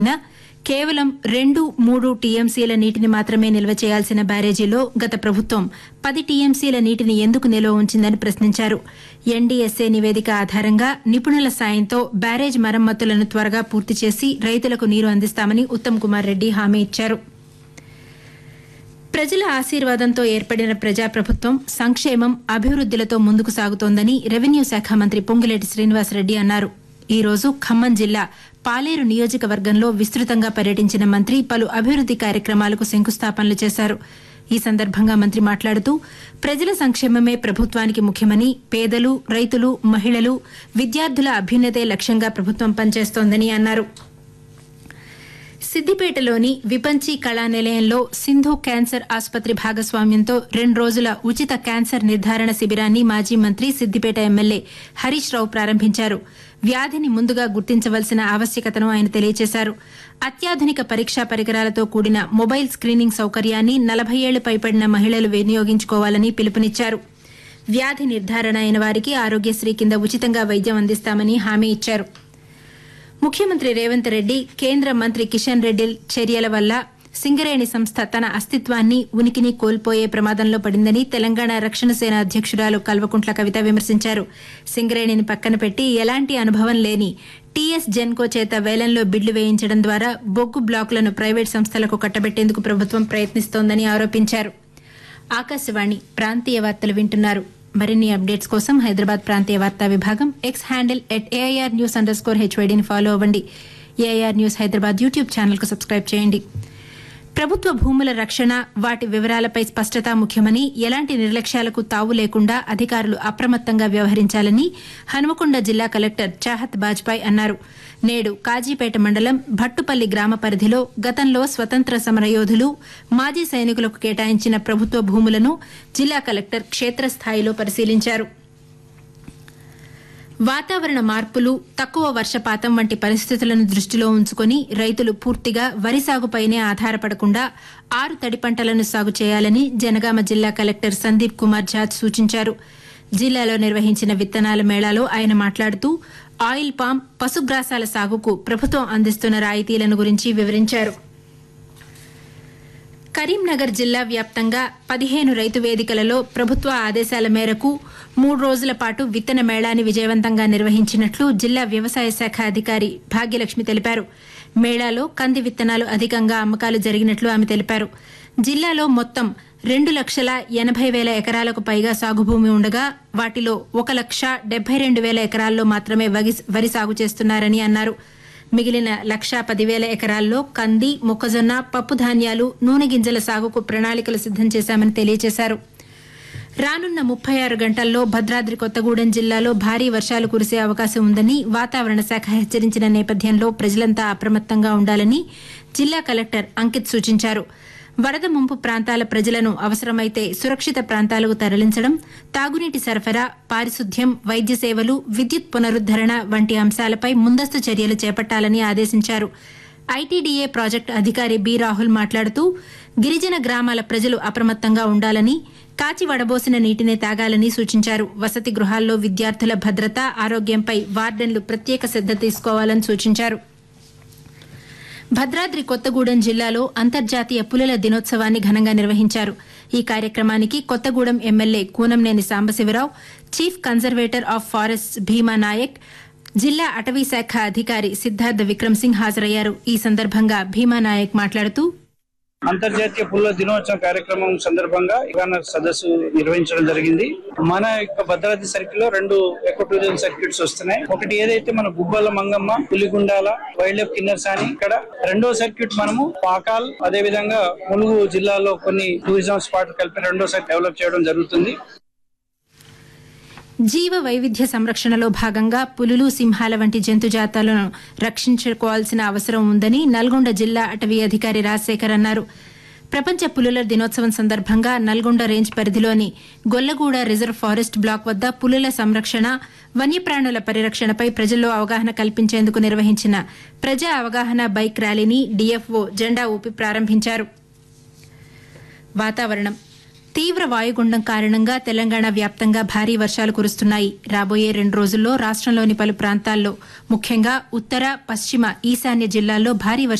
న కేవలం రెండు మూడు టీఎంసీల నీటిని మాత్రమే నిల్వ చేయాల్సిన బ్యారేజీలో గత ప్రభుత్వం పది టీఎంసీల నీటిని ఎందుకు నిల్వ ఉంచిందని ప్రశ్నించారు ఎన్డీఎస్ఏ నివేదిక ఆధారంగా నిపుణుల సాయంతో బ్యారేజ్ మరమ్మతులను త్వరగా పూర్తి చేసి రైతులకు నీరు అందిస్తామని ఉత్తమ్ కుమార్ రెడ్డి హామీ ఇచ్చారు ప్రజల ఆశీర్వాదంతో ఏర్పడిన ప్రజాప్రభుత్వం సంక్షేమం అభివృద్దిలతో ముందుకు సాగుతోందని రెవెన్యూ శాఖ మంత్రి పొంగులేటి శ్రీనివాసరెడ్డి అన్నారు ఈ రోజు ఖమ్మం జిల్లా పాలేరు నియోజకవర్గంలో విస్తృతంగా పర్యటించిన మంత్రి పలు అభివృద్ది కార్యక్రమాలకు శంకుస్థాపనలు చేశారు ఈ సందర్భంగా మంత్రి మాట్లాడుతూ ప్రజల సంక్షేమమే ప్రభుత్వానికి ముఖ్యమని పేదలు రైతులు మహిళలు విద్యార్థుల అభ్యున్నతే లక్ష్యంగా ప్రభుత్వం పనిచేస్తోందని అన్నారు సిద్దిపేటలోని విపంచి కళా నిలయంలో సింధు క్యాన్సర్ ఆసుపత్రి భాగస్వామ్యంతో రెండు రోజుల ఉచిత క్యాన్సర్ నిర్ధారణ శిబిరాన్ని మాజీ మంత్రి సిద్దిపేట ఎమ్మెల్యే హరీష్ రావు ప్రారంభించారు వ్యాధిని ముందుగా గుర్తించవలసిన ఆవశ్యకతను ఆయన తెలియజేశారు అత్యాధునిక పరీక్షా పరికరాలతో కూడిన మొబైల్ స్క్రీనింగ్ సౌకర్యాన్ని నలభై ఏళ్లు పైబడిన మహిళలు వినియోగించుకోవాలని పిలుపునిచ్చారు వ్యాధి నిర్ధారణ అయిన వారికి ఆరోగ్యశ్రీ కింద ఉచితంగా వైద్యం అందిస్తామని హామీ ఇచ్చారు ముఖ్యమంత్రి రేవంత్ రెడ్డి కేంద్ర మంత్రి కిషన్ రెడ్డి చర్యల వల్ల సింగరేణి సంస్థ తన అస్తిత్వాన్ని ఉనికిని కోల్పోయే ప్రమాదంలో పడిందని తెలంగాణ రక్షణ సేన అధ్యక్షురాలు కల్వకుంట్ల కవిత విమర్శించారు సింగరేణిని పక్కన పెట్టి ఎలాంటి అనుభవం లేని టీఎస్ జెన్కో చేత వేలంలో బిడ్లు వేయించడం ద్వారా బొగ్గు బ్లాకులను ప్రైవేట్ సంస్థలకు కట్టబెట్టేందుకు ప్రభుత్వం ప్రయత్నిస్తోందని ఆరోపించారు ఆకాశవాణి ప్రాంతీయ వార్తలు వింటున్నారు మరిన్ని అప్డేట్స్ కోసం హైదరాబాద్ ప్రాంతీయ వార్తా విభాగం X handle at AIR news underscore హెచ్వైడీని ఫాలో అవ్వండి ఏఐఆర్ న్యూస్ హైదరాబాద్ యూట్యూబ్ ఛానల్కు సబ్స్క్రైబ్ చేయండి ప్రభుత్వ భూముల రక్షణ వాటి వివరాలపై స్పష్టత ముఖ్యమని ఎలాంటి నిర్లక్ష్యాలకు తావు లేకుండా అధికారులు అప్రమత్తంగా వ్యవహరించాలని హనుమకొండ జిల్లా కలెక్టర్ చాహత్ బాజ్పాయ్ అన్నారు నేడు కాజీపేట మండలం భట్టుపల్లి గ్రామ పరిధిలో గతంలో స్వతంత్ర సమరయోధులు మాజీ సైనికులకు కేటాయించిన ప్రభుత్వ భూములను జిల్లా కలెక్టర్ క్షేత్రస్థాయిలో పరిశీలించారు వాతావరణ మార్పులు తక్కువ వర్షపాతం వంటి పరిస్థితులను దృష్టిలో ఉంచుకుని రైతులు పూర్తిగా వరి సాగుపైనే ఆధారపడకుండా ఆరు తడి పంటలను సాగు చేయాలని జనగామ జిల్లా కలెక్టర్ సందీప్ కుమార్ ఝా సూచించారు జిల్లాలో నిర్వహించిన విత్తనాల మేళాలో ఆయన మాట్లాడుతూ ఆయిల్ పామ్ పశుగ్రాసాల సాగుకు ప్రభుత్వం అందిస్తున్న రాయితీలను గురించి వివరించారు కరీంనగర్ జిల్లా వ్యాప్తంగా పదిహేను రైతు వేదికలలో ప్రభుత్వ ఆదేశాల మేరకు మూడు రోజుల పాటు విత్తన మేళాని విజయవంతంగా నిర్వహించినట్లు జిల్లా వ్యవసాయ శాఖ అధికారి భాగ్యలక్ష్మి తెలిపారు మేళాలో కంది విత్తనాలు అధికంగా అమ్మకాలు జరిగినట్లు ఆమె తెలిపారు జిల్లాలో మొత్తం రెండు లక్షల ఎనభై వేల ఎకరాలకు పైగా సాగు భూమి ఉండగా వాటిలో ఒక లక్ష డెబ్బై రెండు వేల ఎకరాల్లో మాత్రమే వగి- వరి సాగు చేస్తున్నారని అన్నారు మిగిలిన లక్షా పదివేల ఎకరాల్లో కంది మొక్కజొన్న పప్పు ధాన్యాలు నూనె గింజల సాగుకు ప్రణాళికలు సిద్దం చేశామని తెలియజేశారు రానున్న ముప్పై ఆరు గంటల్లో భద్రాద్రి కొత్తగూడెం జిల్లాలో భారీ వర్షాలు కురిసే అవకాశం ఉందని వాతావరణ శాఖ హెచ్చరించిన నేపథ్యంలో ప్రజలంతా అప్రమత్తంగా ఉండాలని జిల్లా కలెక్టర్ అంకిత్ సూచించారు వరద ముంపు ప్రాంతాల ప్రజలను అవసరమైతే సురక్షిత ప్రాంతాలకు తరలించడం తాగునీటి సరఫరా పారిశుద్ధ్యం వైద్య సేవలు విద్యుత్ పునరుద్దరణ వంటి అంశాలపై ముందస్తు చర్యలు చేపట్టాలని ఆదేశించారు ఐటీడీఏ ప్రాజెక్టు అధికారి బి రాహుల్ మాట్లాడుతూ గిరిజన గ్రామాల ప్రజలు అప్రమత్తంగా ఉండాలని కాచి వడబోసిన నీటినే తాగాలని సూచించారు వసతి గృహాల్లో విద్యార్థుల భద్రత ఆరోగ్యంపై వార్డెన్లు ప్రత్యేక శ్రద్ద తీసుకోవాలని సూచించారు భద్రాద్రి కొత్తగూడెం జిల్లాలో అంతర్జాతీయ పులుల దినోత్సవాన్ని ఘనంగా నిర్వహించారు ఈ కార్యక్రమానికి Kothagudem MLA Kunamneni Sambasiva Rao chief conservator of forest Bhima Nayak జిల్లా అటవీ శాఖ అధికారి సిద్ధార్థ విక్రమ్ సింగ్ హాజరయ్యారు ఈ సందర్భంగా భీమా నాయక్ మాట్లాడుతూ అంతర్జాతీయ పుల్ల దినోత్సవం కార్యక్రమం సందర్భంగా ఇవాళ సదస్సు నిర్వహించడం జరిగింది మన యొక్క భద్రాద్రి సర్కిల్ లో రెండు ఎకో టూరిజం సర్క్యూట్స్ వస్తున్నాయి ఒకటి ఏదైతే మన గుబ్బల మంగమ్మ పులిగుండాల వైల్డ్ లైఫ్ కిన్నర్స్ అని ఇక్కడ రెండో సర్క్యూట్ మనము పాకాల్ అదే విధంగా ములుగు జిల్లాలో కొన్ని టూరిజం స్పాట్ కలిపి రెండో సర్క్యూట్ డెవలప్ చేయడం జరుగుతుంది జీవ వైవిధ్య సంరక్షణలో భాగంగా పులులు సింహాల వంటి జంతు జాతాలను రక్షించుకోవాల్సిన అవసరం ఉందని నల్గొండ జిల్లా అటవీ అధికారి రాజశేఖర్ అన్నారు ప్రపంచ పులుల దినోత్సవం సందర్భంగా నల్గొండ రేంజ్ పరిధిలోని గొల్లగూడ రిజర్వ్ ఫారెస్ట్ బ్లాక్ వద్ద పులుల సంరక్షణ వన్యప్రాణుల పరిరక్షణపై ప్రజల్లో అవగాహన కల్పించేందుకు నిర్వహించిన ప్రజా అవగాహన బైక్ ర్యాలీని డీఎఫ్ఓ జెండా ఊపి ప్రారంభించారు వాతావరణం తీవ్ర వాయుగుండం కారణంగా తెలంగాణ వ్యాప్తంగా భారీ వర్షాలు కురుస్తున్నాయి రాబోయే రెండు రోజుల్లో రాష్టంలోని పలు ప్రాంతాల్లో ముఖ్యంగా ఉత్తర పశ్చిమ ఈశాన్య జిల్లాల్లో భారీ